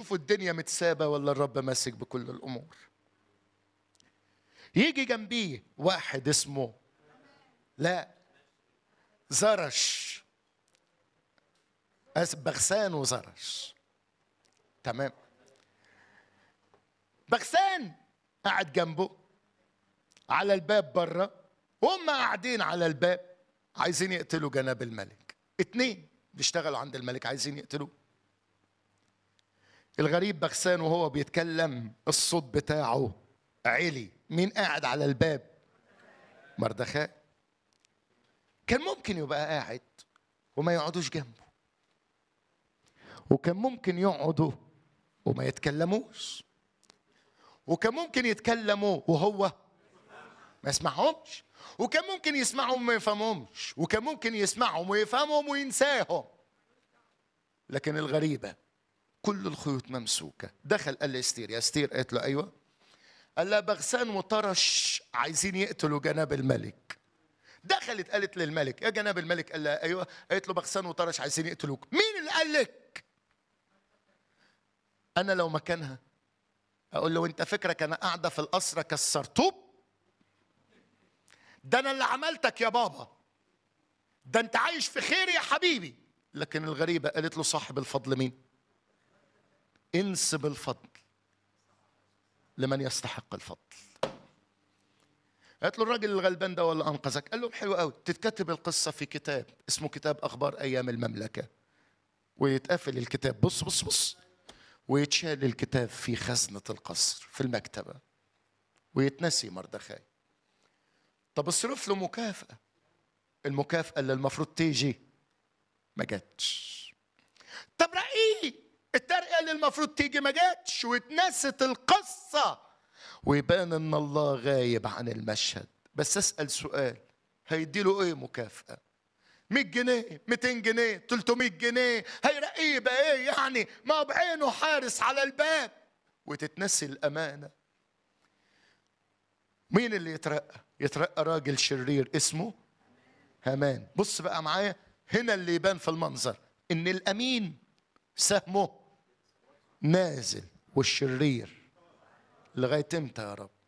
شوفوا الدنيا متسابه ولا الرب ماسك بكل الامور يجي جنبيه واحد اسمه لا زرش اسف بغسان وزرش تمام بغسان قاعد جنبه على الباب بره وهم قاعدين على الباب عايزين يقتلوا جناب الملك اتنين بيشتغلوا عند الملك عايزين يقتلوه الغريب بغسان وهو بيتكلم الصوت بتاعه عالي مين قاعد على الباب مردخاء كان ممكن يبقى قاعد وما يقعدوش جنبه وكان ممكن يقعدوا وما يتكلموش وكان ممكن يتكلموا وهو ما يسمعهمش وكان ممكن يسمعهم وما يفهمهمش وكان ممكن يسمعهم ويفهمهم وينساهم لكن الغريبة كل الخيوط ممسوكة دخل قال لاستير يا استير قالت له أيوة قال لها بغسان وطرش عايزين يقتلوا جناب الملك دخلت قالت للملك يا جناب الملك قال لها ايوه قالت له بغسان وطرش عايزين يقتلوك مين اللي قال لك انا لو مكانها اقول له انت فكرك انا قاعده في القصر كسرتوب ده انا اللي عملتك يا بابا ده انت عايش في خير يا حبيبي لكن الغريبه قالت له صاحب الفضل مين انسب الفضل لمن يستحق الفضل قالت له الراجل الغلبان ده ولا انقذك قال له حلو قوي تتكتب القصه في كتاب اسمه كتاب اخبار ايام المملكه ويتقفل الكتاب بص بص بص ويتشال الكتاب في خزنه القصر في المكتبه ويتنسي مردخاي طب اصرف له مكافاه المكافاه اللي المفروض تيجي ما جاتش طب رأيه الترقية اللي المفروض تيجي ما جاتش واتنست القصة ويبان ان الله غايب عن المشهد بس اسأل سؤال هيديله ايه مكافأة 100 جنيه 200 جنيه 300 جنيه هيرقيه يبقى ايه يعني ما بعينه حارس على الباب وتتنسي الأمانة مين اللي يترقى يترقى راجل شرير اسمه هامان بص بقى معايا هنا اللي يبان في المنظر ان الامين سهمه نازل والشرير لغايه امتى يا رب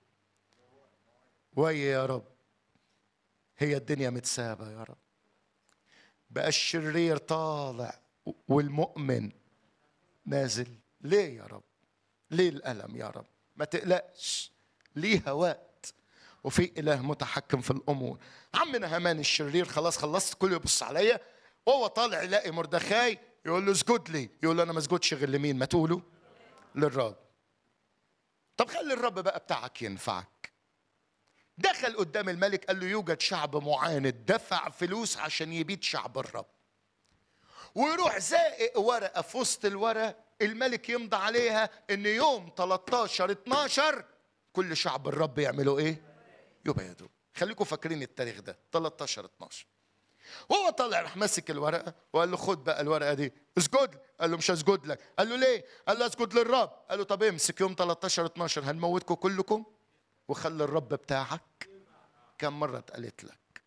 ويا يا رب هي الدنيا متسابه يا رب بقى الشرير طالع والمؤمن نازل ليه يا رب ليه الالم يا رب ما تقلقش ليها وقت وفي اله متحكم في الامور عمنا هامان الشرير خلاص خلصت كله يبص عليا وهو طالع يلاقي مردخاي يقول له اسجد لي يقول له انا ما اسجدش غير لمين ما تقوله للرب طب خلي الرب بقى بتاعك ينفعك دخل قدام الملك قال له يوجد شعب معاند دفع فلوس عشان يبيد شعب الرب ويروح زائق ورقه في وسط الورق الملك يمضي عليها ان يوم 13 12 كل شعب الرب يعملوا ايه؟ يبيدوا خليكم فاكرين التاريخ ده 13 12 وهو طالع راح ماسك الورقه وقال له خد بقى الورقه دي اسجد لي. قال له مش هسجد لك قال له ليه قال له اسجد للرب قال له طب امسك يوم 13 12 هنموتكم كلكم وخلي الرب بتاعك كم مره اتقالت لك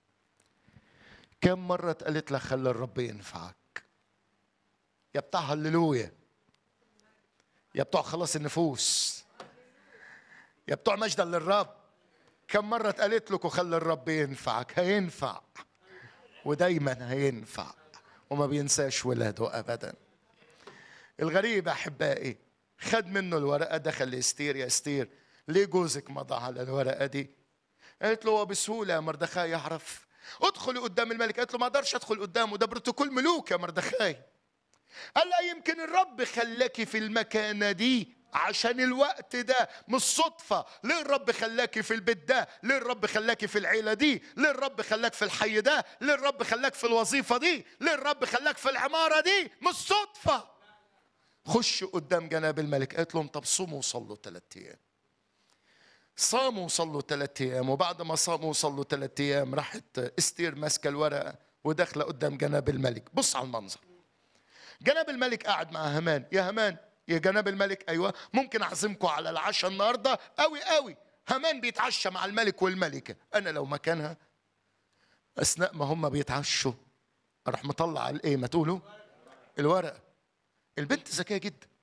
كم مره اتقالت لك خلي الرب ينفعك يا بتاع هللويا يا بتوع خلاص النفوس يا بتوع مجدا للرب كم مرة اتقالت لكم خلي الرب ينفعك هينفع ودايما هينفع وما بينساش ولاده ابدا الغريب احبائي خد منه الورقه دخل لاستير يا استير ليه جوزك مضى على الورقه دي قالت له هو بسهوله يا مردخاي يعرف ادخلي قدام الملك قالت له ما اقدرش ادخل قدامه ده بروتوكول ملوك يا مردخاي قال لا يمكن الرب خلاكي في المكانه دي عشان الوقت ده مش صدفة ليه الرب خلاكي في البيت ده ليه الرب خلاكي في العيلة دي ليه الرب خلاك في الحي ده ليه الرب خلاك في الوظيفة دي ليه الرب خلاك في العمارة دي مش صدفة خش قدام جناب الملك قالت لهم طب صوموا وصلوا ثلاثة أيام صاموا وصلوا ثلاثة أيام وبعد ما صاموا وصلوا ثلاثة أيام راحت استير ماسكة الورقة وداخلة قدام جناب الملك بص على المنظر جناب الملك قاعد مع همان يا همان يا جناب الملك ايوه ممكن اعزمكم على العشاء النهارده قوي قوي همان بيتعشى مع الملك والملكه انا لو مكانها اثناء ما هم بيتعشوا اروح مطلع الايه ما تقولوا الورقه البنت ذكيه جدا